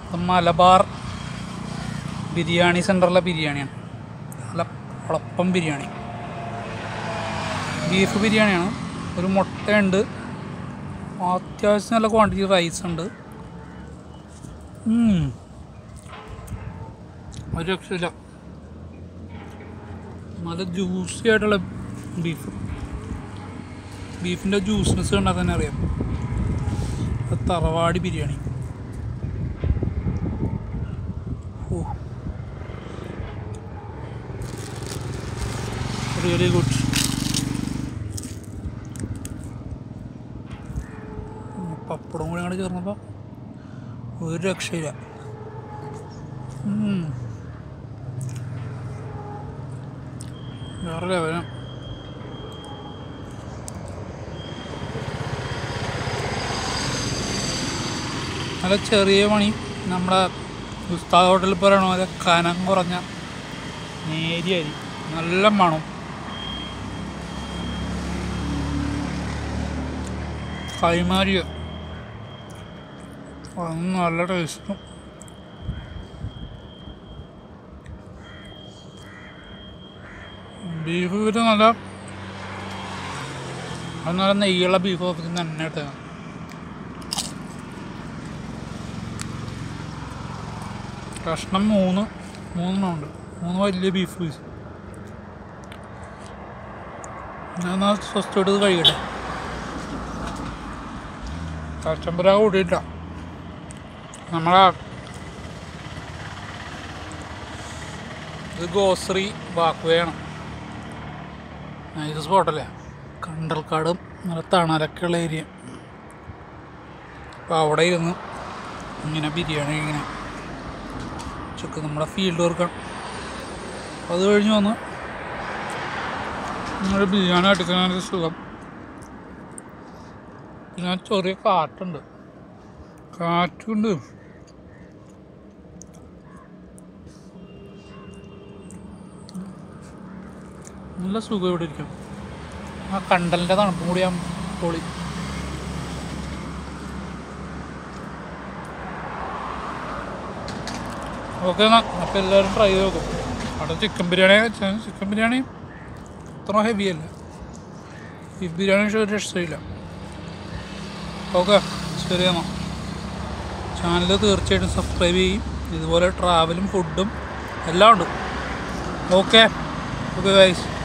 ഇത് മലബാർ ബിരിയാണി സെൻറ്ററിലെ ബിരിയാണിയാണ് നല്ല ഉളപ്പം ബിരിയാണി ബീഫ് ബിരിയാണിയാണ് ഒരു മുട്ടയുണ്ട് അത്യാവശ്യം നല്ല ക്വാണ്ടിറ്റി റൈസ് ഉണ്ട് ഉം. ഒരു രക്ഷയില്ല നല്ല ജ്യൂസി ആയിട്ടുള്ള ബീഫ് ബീഫിൻ്റെ ജ്യൂസ്നെസ് കണ്ടാൽ തന്നെ അറിയാം അത് തറവാടി biryani oh really good pappadam കൂടി അങ്ങോട്ട് ചേർന്നപ്പോൾ ഒരു രക്ഷയില്ല ഉം. വേറെ ലെവലാണ് നല്ല ചെറിയ പണി നമ്മുടെ ഉസ്താദ് ഹോട്ടലിൽ പറയണ പോലെ കനം കുറഞ്ഞ നേരിയ അരി നല്ല മണം കൈമാരിയ അത് നല്ല ടേസ്റ്റും ബീഫ് ഒരു നല്ല അത് നല്ല നെയ്യുള്ള ബീഫ് ഓഫീസിൽ നിന്ന് തന്നെ ഇട്ടതാണ് കഷ്ണം മൂന്ന് മൂന്നെണ്ണം ഉണ്ട് മൂന്ന് വലിയ ബീഫ് പീസ് ഞാൻ എന്നാൽ സ്വസ്ഥമായിട്ട് ഇത് കഴിക്കട്ടെ കച്ചമ്പര കൂട്ടിയിട്ട നമ്മളെ ഇത് ഗോസറി വാക്കുവയാണ് നൈസ് സ്പോട്ടല്ലേ കണ്ടൽക്കാടും നല്ല തണലൊക്കെയുള്ള ഏരിയ അപ്പോൾ അവിടെ ഇരുന്ന് ഇങ്ങനെ ബിരിയാണി ഇങ്ങനെ ഉച്ചക്ക് നമ്മുടെ ഫീൽഡ് വർക്കാണ് അപ്പോൾ അത് കഴിഞ്ഞ് വന്ന് നിങ്ങളുടെ ബിരിയാണി അടിക്കാനൊരു സുഖം പിന്നെ ചെറിയ കാറ്റുണ്ട് കാറ്റുണ്ട് നല്ല സുഖം ഇവിടെ ഇരിക്കും ആ കണ്ടലിൻ്റെ തണുപ്പും കൂടി ആ പൊളി ഓക്കെ എന്നാൽ അപ്പോൾ എല്ലാവരും ട്രൈ ചെയ്ത് നോക്കും അവിടെ ചിക്കൻ ബിരിയാണി ചിക്കൻ ബിരിയാണി അത്ര ഹെവി അല്ല ബീഫ് ബിരിയാണി പക്ഷേ ഒരു രക്ഷയില്ല ഓക്കെ ശരി എന്നാൽ ചാനൽ തീർച്ചയായിട്ടും സബ്സ്ക്രൈബ് ചെയ്യും ഇതുപോലെ ട്രാവലും ഫുഡും എല്ലാം ഉണ്ട് ഓക്കെ ഓക്കെ ഗൈസ്